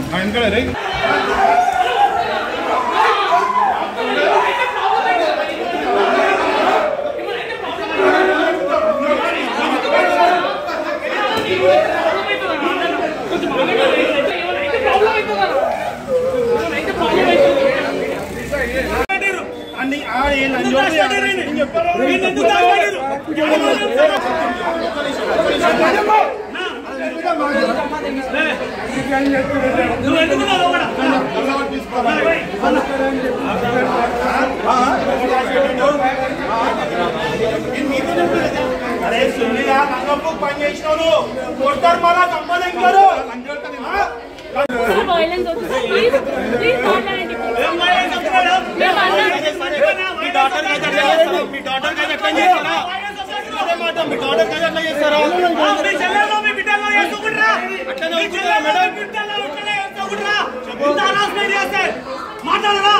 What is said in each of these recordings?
వెనకాల రే అన్ని ఆ ఏం లంజోడు ఏం చెప్పారు అరే సునీలా రంగపు పని చేసినారు కొట్టారు మళ్ళా సంపాదించారు వైలెన్స్ వద్దు సార్ ప్లీజ్ ప్లీజ్ మాట్లాడండి మేము మాట్లాడుతున్నాం. మీ డాక్టర్ గారు ఎట్లా చేస్తారా మీ డాక్టర్ గారు ఎట్లా చేస్తారా అదే మాట మీ డాక్టర్ గారు ఎట్లా చేస్తారా మీ చెల్లెలు మీ బిడ్డలు వేసుకుంటారా అట్లనే మీ అవుతుందా చెల్లెలు మేడం? మీ బిడ్డలు ఇట్లనే వేసుకుంటారా ఇంత అనౌన్స్మెంట్ చేస్తే మాట్లాడరా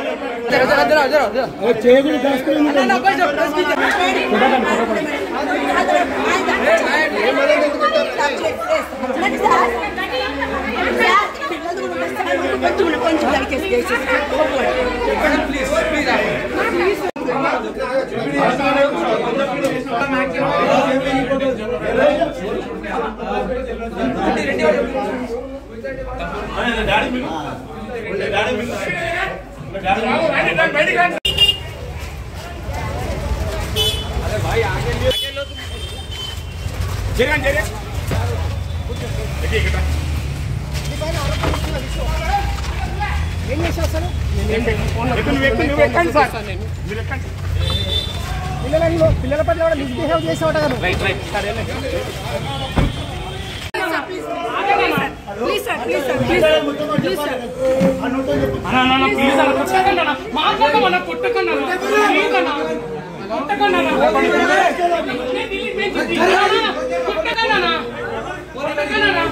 కొంచెం దయచేసి డాడీ మీకు డాడీ మీకు జరగండి జరగండి నువ్వు ఎక్కండి నువ్వు ఎక్కండి సార్ మీరు ఎక్కండి పిల్లలలో పిల్లల పట్ల కూడా మిస్బిహేవ్ చేసేవాట కదా please sir please sir please sir please sir మాట్లాడమన్నా కొట్టకన్నా ప్లీజ్ అన్నా కొట్టకన్నా కొట్టకన్నా కొట్టకన్నా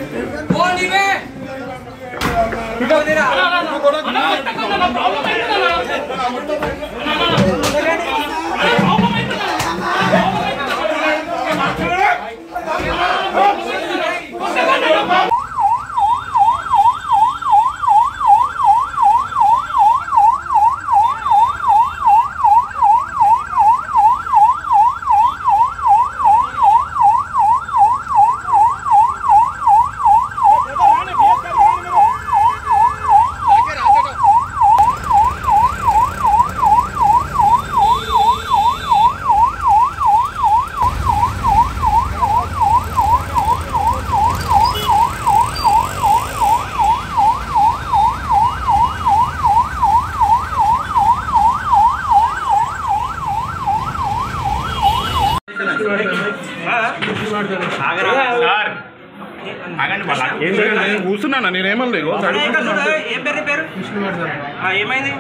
సార్ ఆగండి వాళ్ళ ఏం జరిగింది నేను కూర్చున్నాను నేనేమన్నా ఇగో ఏం పేరు నీ పేరు ఆ, ఏమైంది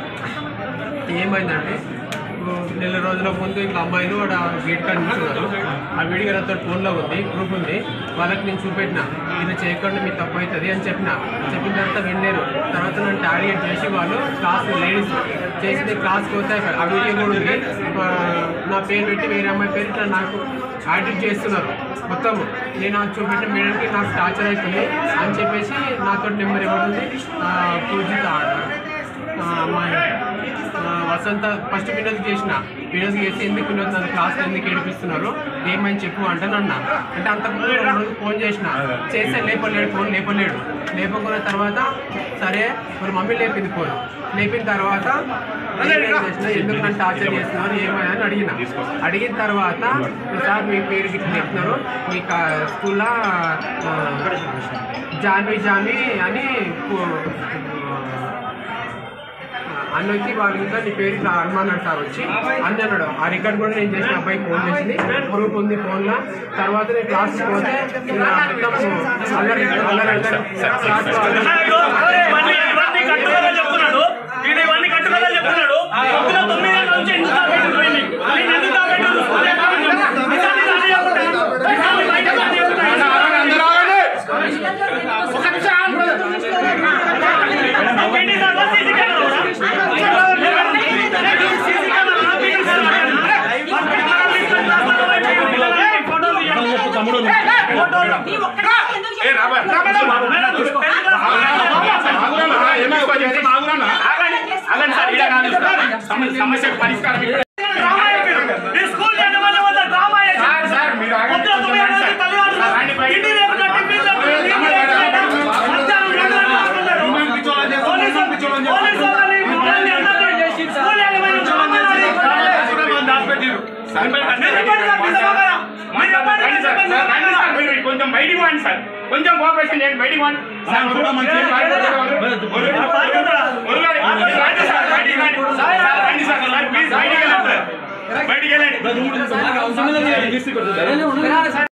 ఏమైందంటే ఇప్పుడు నెల రోజుల ముందు ఇంకా అమ్మాయిలు వాడు ఆ గేట్ కాడ నిల్చున్నారు ఆ వీడియో నాతో ఫోన్లో ఉంది గ్రూప్ ఉంది వాళ్ళకి నేను చూపెట్టిన ఇది చేయకుండా మీ తప్పు అవుతుంది అని చెప్పిన చెప్పిన తర్వాత వెళ్ళారు తర్వాత నన్ను టార్గెట్ చేసి వాళ్ళు క్లాస్ లేడీస్ చేసి క్లాస్కి పోతే అక్కడ ఆ వీడియో కూడా ఉంది ఆ, నా పేరు పెట్టి వేరే అమ్మాయి పేరు ఇట్లా నాకు యాటిట్యూడ్ చేస్తున్నారు మొత్తం నేను అది చూపెట్టిన మేడంకి నాకు టార్చర్ అవుతుంది అని చెప్పేసి నాతో నెంబర్ ఇవ్వడుంది పూజిత ఆ, అమ్మాయి ఆ, వసంత ఫస్ట్ వినోద్ చేసిన వినోద్ చేసి ఎందుకు వినోద్ నన్ను క్లాస్లో ఎందుకు ఏడిపిస్తున్నారు ఏమని చెప్పు అంటే అన్న అంటే అంతకుముందు రెండు రోజులు ఫోన్ చేసిన చేస్తే లేపలేడు ఫోన్ లేపలేడు లేపకున్న తర్వాత సరే మరి మమ్మీ లేపింది ఫోన్ లేపిన తర్వాత నేనేం చేసిన ఎందుకు నన్ను టార్చర్ చేస్తున్నారు ఏమని అని అడిగిన అడిగిన తర్వాత సార్ మీ పేరు గిట్ల చెప్తున్నారు మీ కా- స్కూల్లో ఆ, జాన్వి జాన్వి అని అన్న వచ్చి వాళ్ళ ఇంకా నీ పేరు ఇట్లా అనుమానాడు సార్ వచ్చి అన్న అన్నాడు ఆ రికార్డ్ కూడా నేను చేసిన అబ్బాయి ఫోన్ చేసింది గ్రూప్ ఉంది ఫోన్లో తర్వాత నేను క్లాస్కి పోతే ఇలా మొత్తం అల్లరి అల్లరి అల్లరి క్లాస్లో అల్లరి ఇవన్నీ ఇవన్నీ కట్టుకథలు చెప్తున్నాడు వీడు ఇవన్నీ కట్టుకథలు చెప్తున్నాడు పొద్దున తొమ్మిది గంటల నుంచి ఎందుకు తాగట్టు పోయింది నేను ఎందుకు తాగట్టు నిజాన్ని రాని చెప్తా. నిజాన్ని బయట రాని చెప్తా. ఏంటి సార్ సీసీ కెమెరా ఉందా? సీసీ కెమెరా ఉందా? సీసీ కెమెరా ఉందా? ఏయ్, ఫోటోలు తీయండి. ఫోటోలు. ఏ రాబా మేడం, తీసుకో. సమస్యకు పరిష్కారం ఇక్కడ డ్రామా చెప్పారు. ఈ స్కూల్ యజమాని వద్ద డ్రామా చేశారు. సార్, సార్, మీరు ఆగండి. పొద్దున తొమ్మిది గంటల నుంచి తల్లిదండ్రులు సార్, రండి బయటికి. ఇంటి రేపు కట్టి ఫీజులు కట్టి ఇంటి రేపు కట్టి మధ్యాహ్నం రెండు గంటలకు వస్తున్నారు. పోలీసు పోలీసు వాళ్ళని మిమ్మల్ని అందరినీ స్కూల్ యజమాని డ్రామా ఆడి మీరు ఇబ్బంది కల్పిస్తారా కదా? మీరు ఇబ్బంది రండి సార్, కల్పిస్తారా సార్, రండి కదా? సార్, మీరు కొంచెం బయటికి వాండి సార్ కొంచెం కోఆపరేషన్ చేయండి బయటికి వాండి సార్, వదలండి. రండి సార్, బయటికి రండి. సార్, రండి సార్, సార్, ప్లీజ్ బయటికి వెళ్ళండి సార్. బయటికి వెళ్ళండి